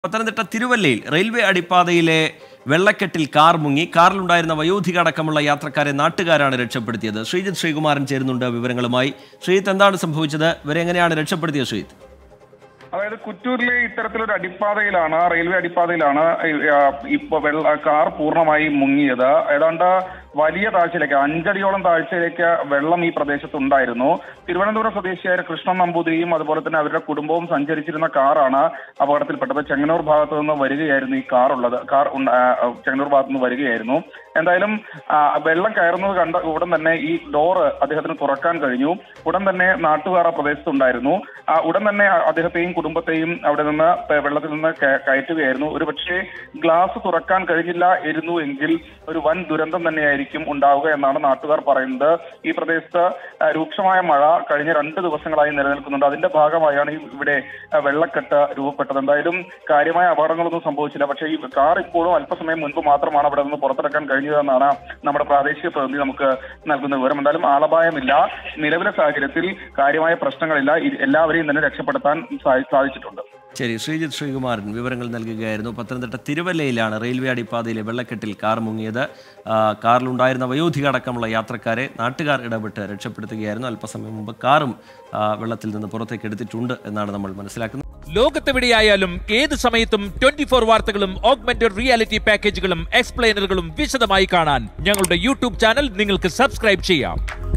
പത്തനംതിട്ട തിരുവല്ലയിൽ റെയിൽവേ അടിപ്പാതയിലെ വെള്ളക്കെട്ടിൽ കാർ മുങ്ങി കാറിലുണ്ടായിരുന്ന വയോധിക അടക്കമുള്ള യാത്രക്കാരെ നാട്ടുകാരാണ് രക്ഷപ്പെടുത്തിയത് ശ്രീജിത്ത് ശ്രീകുമാരൻ ചേരുന്നുണ്ട് വിവരങ്ങളുമായി ശ്രീജിത്ത് എന്താണ് സംഭവിച്ചത് ഇവരെ എങ്ങനെയാണ് രക്ഷപ്പെടുത്തിയത് ശ്രീജിത്ത് അതായത് കുറ്റൂരിലെ ഇത്തരത്തിലൊരു അടിപ്പാതയിലാണ് റെയിൽവേ അടിപ്പാതയിലാണ് ഈ, ആ, ഇപ്പൊ വെള്ള കാർ പൂർണ്ണമായി മുങ്ങിയത് ഏതാണ്ട് വലിയ താഴ്ചയിലേക്ക് അഞ്ചടിയോളം താഴ്ചയിലേക്ക് വെള്ളം ഈ പ്രദേശത്ത് ഉണ്ടായിരുന്നു തിരുവനന്തപുരം സ്വദേശിയായ കൃഷ്ണൻ നമ്പൂതിരിയും അതുപോലെ തന്നെ അവരുടെ കുടുംബവും സഞ്ചരിച്ചിരുന്ന കാറാണ് അപകടത്തിൽപ്പെട്ടത് ചെങ്ങന്നൂർ ഭാഗത്തു നിന്ന് വരികയായിരുന്നു ഈ കാർ ഉള്ളത് കാർ ഉണ്ട- ആ, ചെങ്ങന്നൂർ ഭാഗത്തു നിന്ന് വരികയായിരുന്നു എന്തായാലും ആ, വെള്ളം കയറുന്നത് കണ്ട ഉടൻ തന്നെ ഈ ഡോറ് അദ്ദേഹത്തിന് തുറക്കാൻ കഴിഞ്ഞു ഉടൻ തന്നെ നാട്ടുകാർ ആ പ്രദേശത്തുണ്ടായിരുന്നു ആ, ഉടൻ തന്നെ ആ അദ്ദേഹത്തെയും കുടുംബത്തെയും അവിടെ നിന്ന് പ- വെള്ളത്തിൽ നിന്ന് കയ- കയറ്റുകയായിരുന്നു ഒരു പക്ഷേ ഗ്ലാസ് തുറക്കാൻ കഴിഞ്ഞില്ല ഇരുന്നു എങ്കിൽ ഒരു വൻ ദുരന്തം തന്നെയായിരിക്കും ഉണ്ടാവുക എന്നാണ് നാട്ടുകാർ പറയുന്നത് ഈ പ്രദേശത്ത് ആ, രൂക്ഷമായ മഴ കഴിഞ്ഞ രണ്ട് ദിവസങ്ങളായി നിലനിൽക്കുന്നുണ്ട് അതിന്റെ ഭാഗമായാണ് ഈ ഇവിടെ ആ, വെള്ളക്കെട്ട് രൂപപ്പെട്ടത് എന്തായാലും കാര്യമായ അപകടങ്ങളൊന്നും സംഭവിച്ചില്ല പക്ഷേ ഈ കാർ ഇപ്പോഴും അല്പസമയം മുൻപ് മാത്രമാണ് അവിടെ നിന്ന് പുറത്തിറക്കാൻ കഴിഞ്ഞതെന്നാണ് നമ്മുടെ പ്രാദേശിക പ്രതിനിധി നമുക്ക് നൽകുന്ന വിവരം എന്തായാലും ആളപായമില്ല നിലവിലെ സാഹചര്യത്തിൽ കാര്യമായ പ്രശ്നങ്ങളില്ല ഇ- എല്ലാവരെയും തന്നെ രക്ഷപ്പെടുത്താൻ സാധി- സാധിച്ചിട്ടുണ്ട് ശരി ശ്രീജിത്ത് ശ്രീകുമാരൻ വിവരങ്ങൾ നൽകുകയായിരുന്നു പത്തനംതിട്ട തിരുവല്ലയിലാണ് റെയിൽവേ അടിപ്പാതയിലെ വെള്ളക്കെട്ടിൽ കാർ മുങ്ങിയത് ആ, കാറിലുണ്ടായിരുന്ന വയോധിക അടക്കമുള്ള യാത്രക്കാരെ നാട്ടുകാർ ഇടപെട്ട് രക്ഷപ്പെടുത്തുകയായിരുന്നു അല്പസമയം മുമ്പ് കാറും ആ, വെള്ളത്തിൽ നിന്ന് പുറത്തേക്ക് എടുത്തിട്ടുണ്ട് എന്നാണ് നമ്മൾ മനസ്സിലാക്കുന്നത് ലോകത്തെവിടെയായാലും ഏത് സമയത്തും ട്വന്റി ഫോർ വാർത്തകളും ഓഗ്മെന്റഡ് റിയാലിറ്റി പാക്കേജുകളും എക്സ്പ്ലെയിനറുകളും വിശദമായി കാണാൻ ഞങ്ങളുടെ യൂട്യൂബ് ചാനൽ നിങ്ങൾക്ക് സബ്സ്ക്രൈബ് ചെയ്യാം